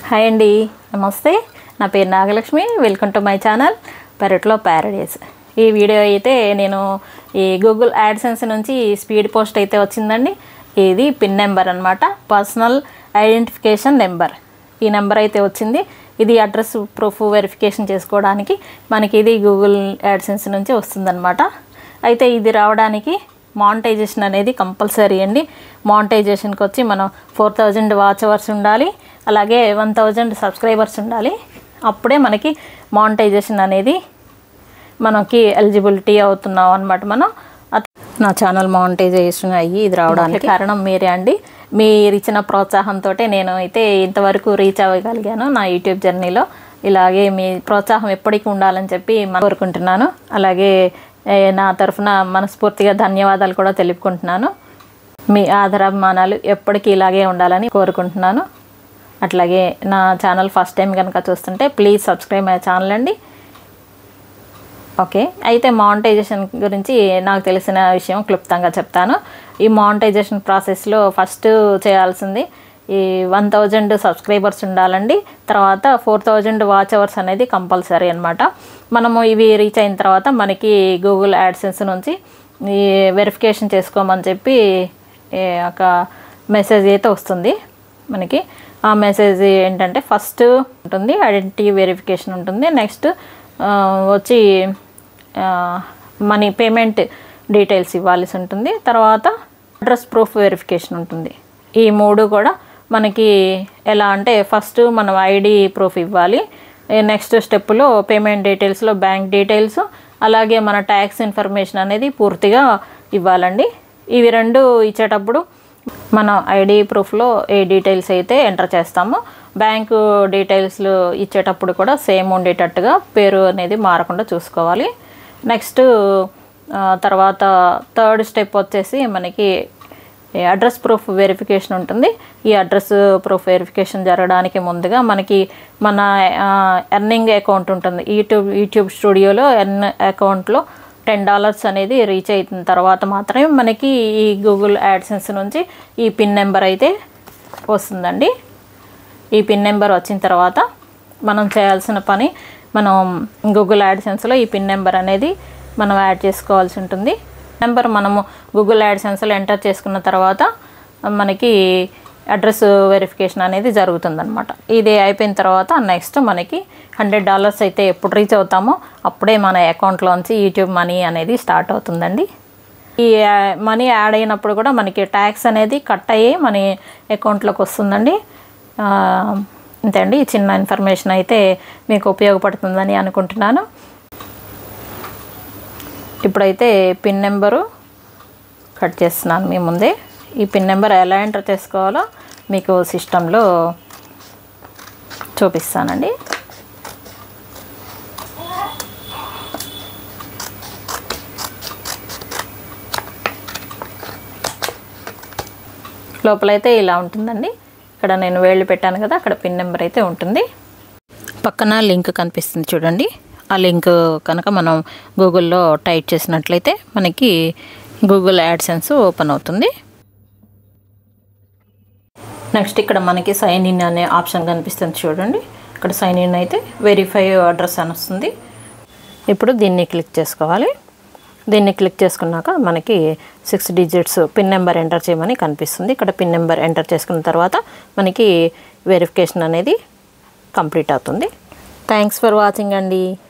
hi అండి నమస్తే నా పేరు Nagalakshmi welcome to my channel పెరట్లో ప్యారడైస్ ఈ వీడియో అయితే నేను ఈ గూగుల్ యాడ్సెన్స్ నుంచి స్పీడ్ పోస్ట్ అయితే వచ్చిందండి ఇది పిన్ నెంబర్ అనమాట పర్సనల్ ఐడెంటిఫికేషన్ నెంబర్ ఈ నెంబర్ అయితే వచ్చింది ఇది అడ్రస్ ప్రూఫ్ వెరిఫికేషన్ చేసుకోవడానికి మనకి ఇది గూగుల్ యాడ్సెన్స్ నుంచి వస్తుందన్నమాట అయితే ఇది రావడానికి మానిటైజేషన్ అనేది కంపల్సరీ అండి మానిటైజేషన్కి వచ్చి మనం ఫోర్ థౌజండ్ వాచ్ అవర్స్ ఉండాలి అలాగే వన్ థౌజండ్ సబ్స్క్రైబర్స్ ఉండాలి అప్పుడే మనకి మానిటైజేషన్ అనేది మనకి ఎలిజిబిలిటీ అవుతున్నాం అనమాట మనం అట్- నా ఛానల్ మానిటైజేషన్ అయ్యి ఇది రావడానికి కారణం మీరే అండి మీరు ఇచ్చిన ప్రోత్సాహంతో నేను అయితే ఇంతవరకు రీచ్ అవ్వగలిగాను నా యూట్యూబ్ జర్నీలో ఇలాగే మీ ప్రోత్సాహం ఎప్పటికీ ఉండాలని చెప్పి మనం కోరుకుంటున్నాను అలాగే ఏ, నా తరఫున మనస్ఫూర్తిగా ధన్యవాదాలు కూడా తెలుపుకుంటున్నాను మీ ఆదరాభిమానాలు ఎప్పటికీ ఇలాగే ఉండాలని కోరుకుంటున్నాను అట్లాగే నా ఛానల్ ఫస్ట్ టైం కనుక చూస్తుంటే ప్లీజ్ సబ్స్క్రైబ్ మై ఛానల్ అండి ఓకే అయితే మానిటైజేషన్ గురించి నాకు తెలిసిన విషయం క్లుప్తంగా చెప్తాను ఈ మానిటైజేషన్ ప్రాసెస్లో ఫస్ట్ చేయాల్సింది ఈ వన్ థౌజండ్ సబ్స్క్రైబర్స్ ఉండాలండి తర్వాత ఫోర్ థౌజండ్ వాచ్ అవర్స్ అనేది కంపల్సరీ అనమాట మనము ఇవి రీచ్ అయిన తర్వాత మనకి గూగుల్ యాడ్సెన్స్ నుంచి ఈ వెరిఫికేషన్ చేసుకోమని చెప్పి ఈ ఒక మెసేజ్ అయితే వస్తుంది మనకి ఆ మెసేజ్ ఏంటంటే ఫస్ట్ ఉంటుంది ఐడెంటిటీ వెరిఫికేషన్ ఉంటుంది నెక్స్ట్ వచ్చి మనీ పేమెంట్ డీటెయిల్స్ ఇవ్వాల్సి ఉంటుంది తర్వాత అడ్రస్ ప్రూఫ్ వెరిఫికేషన్ ఉంటుంది ఈ మూడు కూడా మనకి ఎలా అంటే ఫస్ట్ మనం ఐడి ప్రూఫ్ ఇవ్వాలి నెక్స్ట్ స్టెప్లో పేమెంట్ డీటెయిల్స్లో బ్యాంక్ డీటెయిల్స్ అలాగే మన ట్యాక్స్ ఇన్ఫర్మేషన్ అనేది పూర్తిగా ఇవ్వాలండి ఇవి రెండు ఇచ్చేటప్పుడు మనం ఐడి ప్రూఫ్లో ఏ డీటెయిల్స్ అయితే ఎంటర్ చేస్తామో బ్యాంకు డీటెయిల్స్ ఇచ్చేటప్పుడు కూడా సేమ్ ఉండేటట్టుగా పేరు అనేది మారకుండా చూసుకోవాలి నెక్స్ట్ ఆ, తర్వాత థర్డ్ స్టెప్ వచ్చేసి మనకి ఈ అడ్రస్ ప్రూఫ్ వెరిఫికేషన్ ఉంటుంది ఈ అడ్రస్ ప్రూఫ్ వెరిఫికేషన్ జరగడానికి ముందుగా మనకి మన ఎర్నింగ్ అకౌంట్ ఉంటుంది యూట్యూబ్ యూట్యూబ్ స్టూడియోలో ఎర్న్ అకౌంట్లో టెన్ డాలర్స్ అనేది రీచ్ అయిన తర్వాత మాత్రమే మనకి ఈ గూగుల్ యాడ్సెన్స్ నుంచి ఈ పిన్ నెంబర్ అయితే వస్తుందండి ఈ పిన్ నెంబర్ వచ్చిన తర్వాత మనం చేయాల్సిన పని మనం గూగుల్ యాడ్సెన్స్లో ఈ పిన్ నెంబర్ అనేది మనం యాడ్ చేసుకోవాల్సి ఉంటుంది నెంబర్ మనము గూగుల్ యాడ్సెన్స్లో ఎంటర్ చేసుకున్న తర్వాత మనకి అడ్రస్ వెరిఫికేషన్ అనేది జరుగుతుందన్నమాట ఇది అయిపోయిన తర్వాత నెక్స్ట్ మనకి హండ్రెడ్ డాలర్స్ అయితే ఎప్పుడు రీచ్ అవుతామో అప్పుడే మన అకౌంట్లోంచి యూట్యూబ్ మనీ అనేది స్టార్ట్ అవుతుందండి ఈ మనీ యాడ్ అయినప్పుడు కూడా మనకి ట్యాక్స్ అనేది కట్ అయ్యి మన అకౌంట్లోకి వస్తుందండి ఆ, ఇంతే అండి ఈ చిన్న ఇన్ఫర్మేషన్ అయితే మీకు ఉపయోగపడుతుందని అనుకుంటున్నాను ఇప్పుడైతే పిన్ నెంబరు కట్ చేస్తున్నాను మీ ముందే ఈ పిన్ నెంబర్ ఎలా ఎంటర్ చేసుకోవాలో మీకు సిస్టంలో చూపిస్తానండి లోపలైతే ఇలా ఉంటుందండి ఇక్కడ నేను వేళ్ళు పెట్టాను కదా అక్కడ పిన్ నెంబర్ అయితే ఉంటుంది పక్కన లింక్ కనిపిస్తుంది చూడండి ఆ లింక్ కనుక మనం గూగుల్లో టైప్ చేసినట్లయితే మనకి గూగుల్ యాడ్సెన్స్ ఓపెన్ అవుతుంది నెక్స్ట్ ఇక్కడ మనకి సైన్ ఇన్ అనే ఆప్షన్ కనిపిస్తుంది చూడండి ఇక్కడ సైన్ ఇన్ అయితే వెరిఫై అడ్రస్ అని వస్తుంది ఇప్పుడు దీన్ని క్లిక్ చేసుకోవాలి దీన్ని క్లిక్ చేసుకున్నాక మనకి six digits pin number enter చేయమని కనిపిస్తుంది ఇక్కడ పిన్ నెంబర్ ఎంటర్ చేసుకున్న తర్వాత మనకి వెరిఫికేషన్ అనేది కంప్లీట్ అవుతుంది థ్యాంక్స్ ఫర్ వాచింగ్ అండి